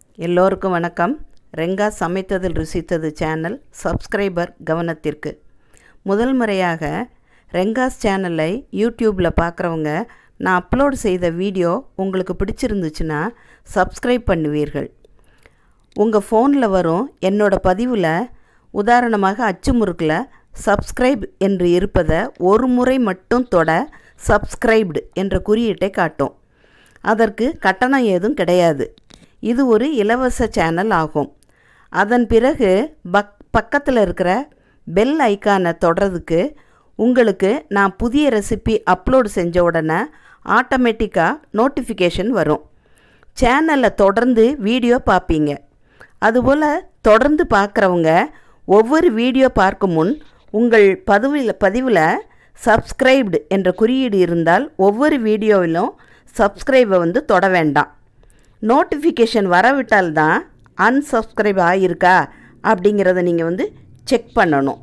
எல்லோருக்கும் வணக்கம் ரெங்கா சமைத்ததில் ருசித்தது சேனல் சப்ஸ்கிரைபர் கவனத்திற்கு முதல் முறையாக ரெங்காஸ் சேனலை யூடியூப்பில் பார்க்குறவங்க நான் அப்லோட் செய்த வீடியோ உங்களுக்கு பிடிச்சிருந்துச்சுன்னா சப்ஸ்கிரைப் பண்ணுவீர்கள் உங்கள் ஃபோனில் வரும் என்னோட பதிவில் உதாரணமாக அச்சு முறுக்கில் சப்ஸ்கிரைப் என்று இருப்பதை ஒரு முறை மட்டும் தொட சப்ஸ்கிரைப்டு என்ற குறியீட்டை காட்டும் அதற்கு கட்டணம் ஏதும் கிடையாது இது ஒரு இலவச சேனல் ஆகும் அதன் பிறகு பக் பக்கத்தில் இருக்கிற பெல் ஐக்கானை தொடர்றதுக்கு உங்களுக்கு நான் புதிய ரெசிபி அப்லோட் செஞ்ச உடனே ஆட்டோமேட்டிக்காக நோட்டிஃபிகேஷன் வரும் சேனலை தொடர்ந்து வீடியோ பார்ப்பீங்க அதுபோல் தொடர்ந்து பார்க்குறவங்க ஒவ்வொரு வீடியோ பார்க்கும் முன் உங்கள் பதிவில் பதிவில் சப்ஸ்கிரைப்டு என்ற குறியீடு இருந்தால் ஒவ்வொரு வீடியோவிலும் சப்ஸ்கிரைபை வந்து தொட வேண்டாம் நோட்டிஃபிகேஷன் வரவிட்டால் தான் அன்சப்ஸ்கிரைப் ஆகியிருக்கா அப்படிங்கிறத நீங்கள் வந்து செக் பண்ணணும்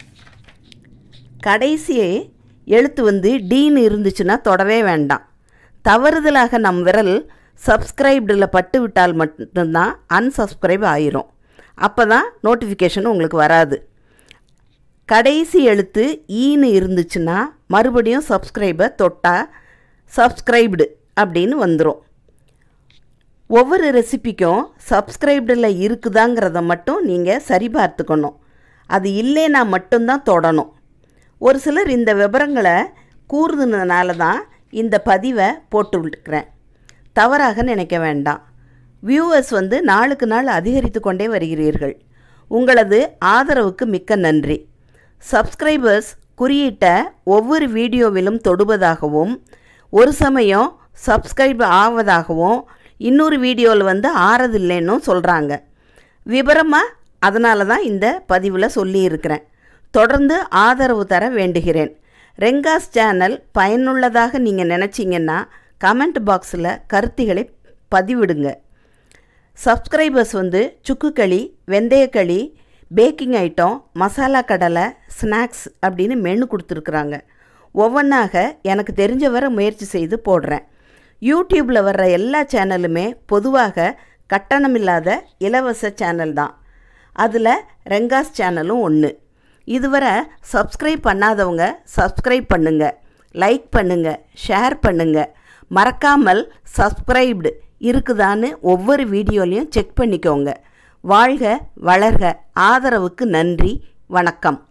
கடைசி எழுத்து வந்து டீன்னு இருந்துச்சுன்னா தொடவே வேண்டாம் தவறுதலாக நம் விரல் சப்ஸ்கிரைப்டில் பட்டு விட்டால் மட்டும்தான் அன்சப்ஸ்கிரைப் ஆயிரும் அப்போ தான் நோட்டிஃபிகேஷன் உங்களுக்கு வராது கடைசி எழுத்து ஈன்னு இருந்துச்சுன்னா மறுபடியும் சப்ஸ்கிரைபை தொட்டால் சப்ஸ்கிரைப்டு அப்படின்னு வந்துடும் ஒவ்வொரு ரெசிபிக்கும் சப்ஸ்கிரைப்டில் இருக்குதாங்கிறத மட்டும் நீங்கள் சரிபார்த்துக்கணும் அது இல்லைன்னா மட்டும்தான் தொடணும் ஒரு சிலர் இந்த விவரங்களை கூறுதுனால தான் இந்த பதிவை போட்டுருக்கிறேன் தவறாக நினைக்க வேண்டாம் வியூவர்ஸ் வந்து நாளுக்கு நாள் அதிகரித்து கொண்டே வருகிறீர்கள் உங்களது ஆதரவுக்கு மிக்க நன்றி சப்ஸ்கிரைபர்ஸ் குறியிட்ட ஒவ்வொரு வீடியோவிலும் தொடுவதாகவும் ஒரு சமயம் சப்ஸ்கிரைப் ஆவதாகவும் இன்னொரு வீடியோவில் வந்து ஆறதில்லைன்னு சொல்கிறாங்க விவரமாக அதனால தான் இந்த பதிவில் சொல்லியிருக்கிறேன் தொடர்ந்து ஆதரவு தர வேண்டுகிறேன் ரெங்காஸ் சேனல் பயனுள்ளதாக நீங்கள் நினச்சிங்கன்னா கமெண்ட் பாக்ஸில் கருத்துகளை பதிவிடுங்க சப்ஸ்கிரைபர்ஸ் வந்து சுக்குக்களி வெந்தயக்களி பேக்கிங் ஐட்டம் மசாலா கடலை ஸ்நாக்ஸ் அப்படின்னு மெனு கொடுத்துருக்குறாங்க ஒவ்வொன்றாக எனக்கு தெரிஞ்ச வர முயற்சி செய்து போடுறேன் யூடியூப்பில் வர்ற எல்லா சேனலுமே பொதுவாக கட்டணமில்லாத இலவச சேனல் தான் அதில் ரெங்காஸ் சேனலும் ஒன்று இதுவரை சப்ஸ்கிரைப் பண்ணாதவங்க சப்ஸ்கிரைப் பண்ணுங்கள் லைக் பண்ணுங்கள் ஷேர் பண்ணுங்கள் மறக்காமல் சப்ஸ்கிரைப்டு இருக்குதான்னு ஒவ்வொரு வீடியோலையும் செக் பண்ணிக்கோங்க வாழ்க வளர்க ஆதரவுக்கு நன்றி வணக்கம்